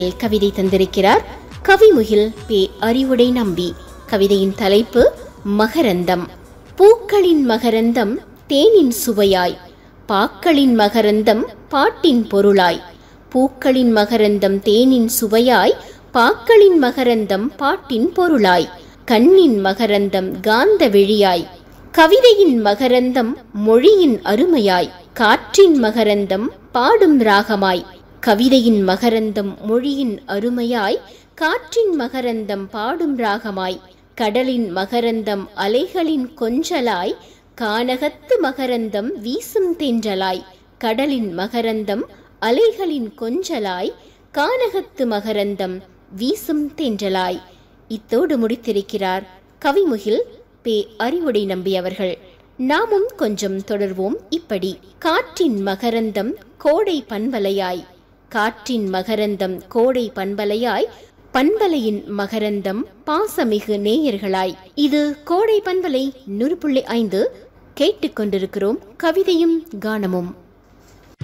கவிதை தந்திருக்கிறார் கவிமுகில் பே அறிவுடை நம்பி கவிதையின் தலைப்பு மகரந்தம் பூக்களின் மகரந்தம் தேனின் சுவையாய் பாக்களின் மகரந்தம் பாட்டின் பொருளாய் பூக்களின் மகரந்தம் தேனின் சுவையாய் பாக்களின் மகரந்தம் பாட்டின் பொருளாய் கண்ணின் மகரந்தம் காந்த விழியாய் கவிதையின் மகரந்தம் மொழியின் அருமையாய் காற்றின் மகரந்தம் பாடும் ராகமாய் கவிதையின் மகரந்தம் மொழியின் அருமையாய் காற்றின் மகரந்தம் பாடும் ராகமாய் கடலின் மகரந்தம் அலைகளின் கொஞ்சலாய் கானகத்து மகரந்தம் வீசும் தென்றலாய் கடலின் மகரந்தம் அலைகளின் கொஞ்சலாய் கானகத்து மகரந்தம் வீசும் தென்றலாய் இத்தோடு முடித்திருக்கிறார் கவிமுகில் பே அறிவுடை நம்பி அவர்கள் நாமும் கொஞ்சம் தொடர்வோம் இப்படி காற்றின் மகரந்தம் கோடை பண்பலையாய் காற்றின் மகரந்தம் கோடை பண்பலையாய் பண்பலையின் மகரந்தம் பாசமிகு நேயர்களாய் இது கோடை பண்பலை நூறு புள்ளி ஐந்து கேட்டுக்கொண்டிருக்கிறோம் கவிதையும் கானமும்